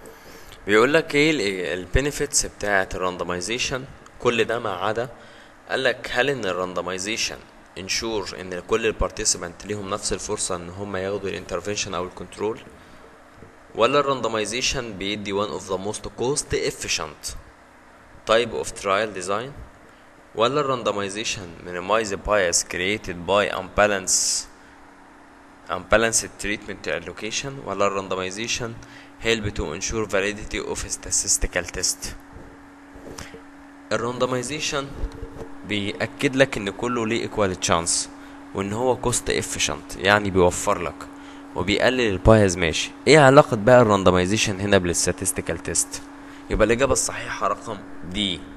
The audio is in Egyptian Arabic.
بيقول لك ايه البينيفيتس بتاعه الراندمايزيشن كل ده ما عدا قال لك هل ان الراندمايزيشن انشور ان كل البارتيسيبانت ليهم نفس الفرصه ان هم ياخدوا الانترفنشن او الكنترول ولا الراندمايزيشن بيدي one of the most cost efficient type of trial design ولا الراندمايزيشن minimize the bias created by unbalance unbalanced treatment allocation ولا الراندمايزيشن help to ensure validity of statistical test الراندمايزيشن بيأكد لك ان كله ليه equal chance وان هو cost efficient يعني بيوفر لك وبيقلل البايز ماشي ايه علاقة بقى الراندمايزيشن هنا بالستاتستيكال تيست يبقى الإجابة الصحيحة رقم دي